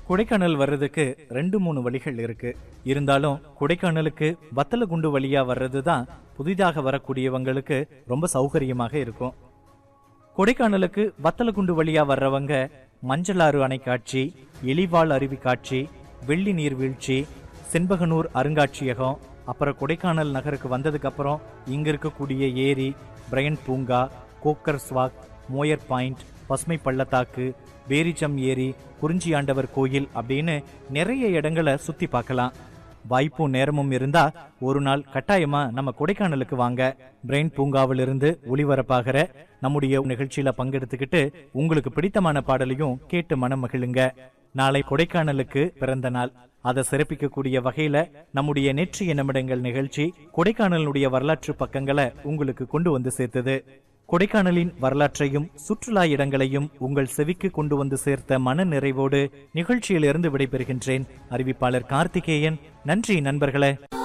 கொடைக்கானல் வர்றதுக்கு ரெண்டு மூணு வழிகள் இருக்கு இருந்தாலும் கொடைக்கானலுக்கு வத்தலகுண்டு வழியா வர்றது தான் புதிதாக வரக்கூடியவங்களுக்கு ரொம்ப சௌகரியமாக இருக்கும் கொடைக்கானலுக்கு வத்தலகுண்டு வழியா வர்றவங்க மஞ்சளாறு அணை காட்சி எலிவாள் அருவி காட்சி வெள்ளி நீர்வீழ்ச்சி செண்பகனூர் அருங்காட்சியகம் அப்புறம் கொடைக்கானல் நகருக்கு வந்ததுக்கு அப்புறம் இங்க இருக்கக்கூடிய ஏரி பிரையன் பூங்கா கோக்கர் ஸ்வாக் மோயர் பாயிண்ட் பசுமை பள்ளத்தாக்கு பேரிச்சம் ஏரி குறிஞ்சியாண்டவர் கோயில் அப்படின்னு நிறைய இடங்களை சுத்தி பார்க்கலாம் வாய்ப்பும் நேரமும் இருந்தா ஒரு நாள் கட்டாயமா நம்ம கொடைக்கானலுக்கு வாங்க பிரெயின் பூங்காவிலிருந்து ஒளிபரப்பாகிற நம்முடைய நிகழ்ச்சியில பங்கெடுத்துக்கிட்டு உங்களுக்கு பிடித்தமான பாடலையும் கேட்டு மனம் மகிழுங்க நாளை கொடைக்கானலுக்கு பிறந்த நாள் அதை சிறப்பிக்கக்கூடிய வகையில நம்முடைய நெற்றிய நிமிடங்கள் நிகழ்ச்சி கொடைக்கானலுடைய வரலாற்று பக்கங்களை உங்களுக்கு கொண்டு வந்து சேர்த்தது கொடைக்கானலின் வரலாற்றையும் சுற்றுலா இடங்களையும் உங்கள் செவிக்கு கொண்டு வந்து சேர்த்த மன நிறைவோடு நிகழ்ச்சியிலிருந்து விடைபெறுகின்றேன் அறிவிப்பாளர் கார்த்திகேயன் நன்றி நண்பர்களே